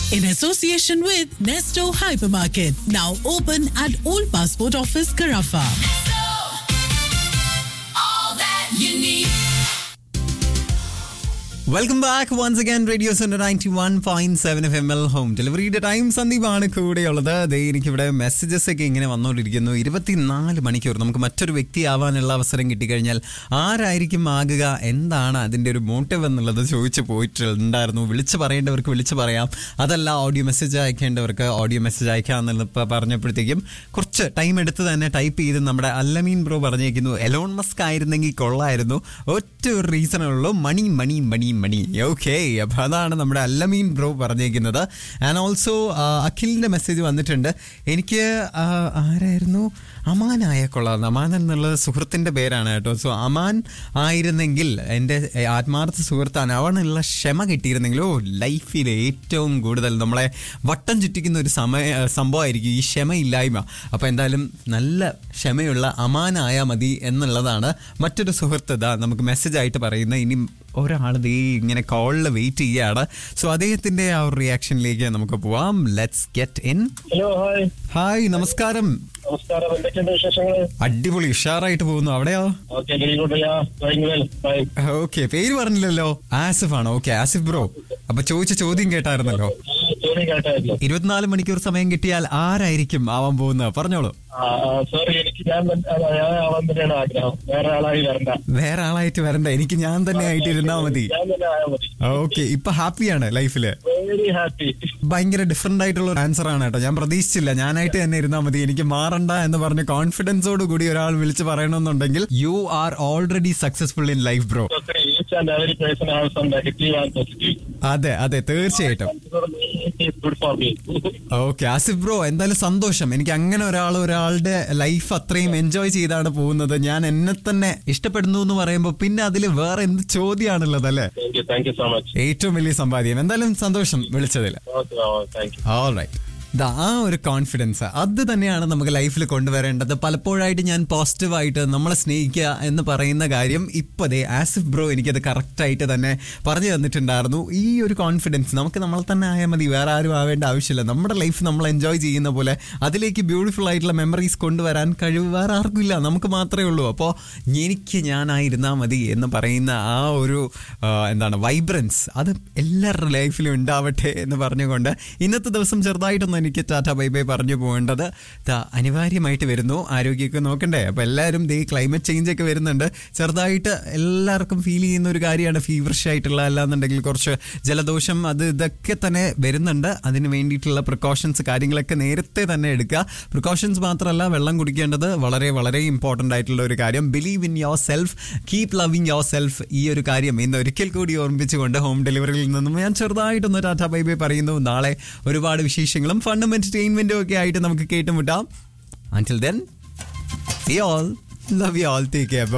in association with Nesto Hypermarket, now open at Old Passport Office, Carafa. Welcome back once again radio centre ninety one point seven F M L home ഡെലിവറിയുടെ time സന്ദീപാണ് കൂടെയുള്ളത് ദേ എനിക്കിവിടെ messages ഒക്കെ ഇങ്ങനെ വന്നുകൊണ്ടിരിക്കുന്നു ഇരുപത്തിനാല് മണിക്കൂർ നമുക്ക് മറ്റൊരു വ്യക്തിയാവാനുള്ള അവസരം കിട്ടിക്കഴിഞ്ഞാൽ ആരായിരിക്കും ആകുക എന്താണ് അതിൻ്റെ ഒരു മോട്ടീവ് എന്നുള്ളത് ചോദിച്ചു പോയിട്ടുണ്ടായിരുന്നു വിളിച്ച് പറയേണ്ടവർക്ക് വിളിച്ച് പറയാം അതല്ല ഓഡിയോ മെസ്സേജ് അയക്കേണ്ടവർക്ക് ഓഡിയോ മെസ്സേജ് അയക്കാം എന്നുള്ളത് ഇപ്പോൾ പറഞ്ഞപ്പോഴത്തേക്കും കുറച്ച് ടൈം എടുത്ത് തന്നെ ടൈപ്പ് ചെയ്ത് നമ്മുടെ അല്ലമീൻ ബ്രോ പറഞ്ഞേക്കുന്നു എലോൺ മസ്ക് ആയിരുന്നെങ്കിൽ കൊള്ളായിരുന്നു ഒറ്റ ഒരു റീസണേ ഉള്ളൂ മണി മണി മണി മണി ഓക്കെ അപ്പൊ അതാണ് നമ്മുടെ അല്ലമീൻ ബ്രോ പറഞ്ഞേക്കുന്നത് ആൻഡ് ഓൾസോ അഖിലിന്റെ മെസ്സേജ് വന്നിട്ടുണ്ട് എനിക്ക് ആ, ആരായിരുന്നു അമാനായ കൊള്ളാം അമാൻ എന്നുള്ള സുഹൃത്തിന്റെ പേരാണ് കേട്ടോ സോ അമാൻ ആയിരുന്നെങ്കിൽ എൻ്റെ ആത്മാർത്ഥ സുഹൃത്താണ് അവനുള്ള ക്ഷമ കിട്ടിയിരുന്നെങ്കിൽ ഓ ലൈഫിൽ ഏറ്റവും കൂടുതൽ നമ്മളെ വട്ടം ചുറ്റിക്കുന്ന ഒരു സമയ സംഭവമായിരിക്കും ഈ ക്ഷമയില്ലായ്മ അപ്പോൾ എന്തായാലും നല്ല ക്ഷമയുള്ള അമാനായാൽ മതി എന്നുള്ളതാണ് മറ്റൊരു സുഹൃത്ത് ഇതാ നമുക്ക് മെസ്സേജ് ആയിട്ട് പറയുന്നത് ഇനി ഒരാൾ ദേ ഇങ്ങനെ കോളിൽ വെയിറ്റ് ചെയ്യാണ് സോ അദ്ദേഹത്തിന്റെ ആ ഒരു റിയാക്ഷനിലേക്ക് നമുക്ക് പോവാം let's get in hello hi hi നമസ്കാരം നമസ്കാരം എന്തൊക്കെയുണ്ട് വിശേഷങ്ങൾ അടിപൊളി ഉഷാറായിട്ട് പോകുന്നു അവിടെയോ okay very good ya doing well bye okay പേര് പറഞ്ഞില്ലല്ലോ ആസിഫ് ആണ് ഓക്കെ ആസിഫ് ബ്രോ അപ്പൊ ചോദിച്ച ചോദ്യം കേട്ടായിരുന്നല്ലോ ചോദ്യം കേട്ടായിരുന്നു ഇരുപത്തിനാല് മണിക്കൂർ സമയം കിട്ടിയാൽ ആരായിരിക്കും ആവാൻ പോകുന്നത് പറഞ്ഞോളൂ സോറി എനിക്ക് ഞാൻ തന്നെ- അല്ല, ഞാൻ ആവാൻ തന്നെയാണ് ആഗ്രഹം വേറെ ആളായി വരണ്ട വേറെ ആളായിട്ട് വരണ്ട എനിക്ക് ഞാൻ തന്നെ ആയിട്ട് ഇരുന്നാ മതി ഞാൻ തന്നെ ആയാൽ മതി ഓക്കെ ഇപ്പൊ ഹാപ്പിയാണ് ലൈഫില് വെരി ഹാപ്പി ഭയങ്കര ഡിഫറെന്റ് ആയിട്ടുള്ള ഒരു ആൻസർ ആണ് കേട്ടോ ഞാൻ പ്രതീക്ഷിച്ചില്ല ഞാനായിട്ട് തന്നെ ഇരുന്നാൽ മതി എനിക്ക് മാറണ്ട എന്ന് പറഞ്ഞ് കോൺഫിഡൻസോട് കൂടി ഒരാൾ വിളിച്ച് പറയണമെന്നുണ്ടെങ്കിൽ you are already successful in life bro each and every person have some negative and positive അതെ അതെ തീർച്ചയായിട്ടും good for me okay Asif bro എന്തായാലും സന്തോഷം എനിക്ക് അങ്ങനെ ഒരാൾ ഒരാളുടെ ലൈഫ് അത്രയും എൻജോയ് ചെയ്താണ് പോകുന്നത് ഞാൻ എന്നെ തന്നെ ഇഷ്ടപ്പെടുന്നു എന്ന് പറയുമ്പോൾ പിന്നെ അതിൽ വേറെ എന്ത് ചോദ്യമാണുള്ളത് അല്ലേ thank you thank you so much ഏറ്റവും വലിയ സമ്പാദ്യം എന്തായാലും സന്തോഷം വിളിച്ചതിൽ okay thank you All right. ദാ ആ ഒരു കോൺഫിഡൻസ് അത് തന്നെയാണ് നമുക്ക് ലൈഫിൽ കൊണ്ടുവരേണ്ടത് പലപ്പോഴായിട്ട് ഞാൻ പോസിറ്റീവായിട്ട് നമ്മളെ സ്നേഹിക്കുക എന്ന് പറയുന്ന കാര്യം ഇപ്പോൾ ദേ ആസിഫ് ബ്രോ എനിക്കത് കറക്റ്റായിട്ട് തന്നെ പറഞ്ഞു തന്നിട്ടുണ്ടായിരുന്നു ഈ ഒരു കോൺഫിഡൻസ് നമുക്ക് നമ്മൾ തന്നെ ആയാൽ മതി വേറെ ആരും ആവേണ്ട ആവശ്യമില്ല നമ്മുടെ ലൈഫ് നമ്മൾ എൻജോയ് ചെയ്യുന്ന പോലെ അതിലേക്ക് ബ്യൂട്ടിഫുൾ ആയിട്ടുള്ള മെമ്മറീസ് കൊണ്ടുവരാൻ കഴിവ് വേറെ ആർക്കും ഇല്ല നമുക്ക് മാത്രമേ ഉള്ളൂ അപ്പോൾ എനിക്ക് ഞാനായിരുന്നാൽ മതി എന്ന് പറയുന്ന ആ ഒരു ആ, എന്താണ് വൈബ്രൻസ് അത് എല്ലാവരുടെ ലൈഫിലും ഉണ്ടാവട്ടെ എന്ന് പറഞ്ഞുകൊണ്ട് ഇന്നത്തെ ദിവസം ചെറുതായിട്ടൊന്ന് എനിക്ക് ടാറ്റ ബൈ ബൈ പറഞ്ഞു പോകേണ്ടത് ദാ അനിവാര്യമായിട്ട് വരുന്നു ആരോഗ്യമൊക്കെ നോക്കണ്ടേ അപ്പോൾ എല്ലാവരും ദേ ക്ലൈമറ്റ് ചേഞ്ച് ഒക്കെ വരുന്നുണ്ട് ചെറുതായിട്ട് എല്ലാവർക്കും ഫീൽ ചെയ്യുന്ന ഒരു കാര്യമാണ് ഫീവറിഷ് ആയിട്ടുള്ള അല്ലാന്നുണ്ടെങ്കിൽ കുറച്ച് ജലദോഷം അത് ഇതൊക്കെ തന്നെ വരുന്നുണ്ട് അതിന് വേണ്ടിയിട്ടുള്ള പ്രിക്കോഷൻസ് കാര്യങ്ങളൊക്കെ നേരത്തെ തന്നെ എടുക്കുക പ്രിക്കോഷൻസ് മാത്രമല്ല വെള്ളം കുടിക്കേണ്ടത് വളരെ വളരെ ഇമ്പോർട്ടൻ്റ് ആയിട്ടുള്ള ഒരു കാര്യം believe in yourself keep loving yourself ഈ ഒരു കാര്യം ഇന്ന് ഒരിക്കൽ കൂടി ഓർമ്മിപ്പിച്ചുകൊണ്ട് ഹോം ഡെലിവറിയിൽ നിന്നും ഞാൻ ചെറുതായിട്ടൊന്ന് ടാറ്റ ബൈ ബൈ പറയുന്നു നാളെ ഒരുപാട് വിശേഷങ്ങളും ഫണ്ടും എന്റർടൈൻമെന്റും ഒക്കെ ആയിട്ട് നമുക്ക് കേട്ടുമുട്ടാം until then see all love you all take care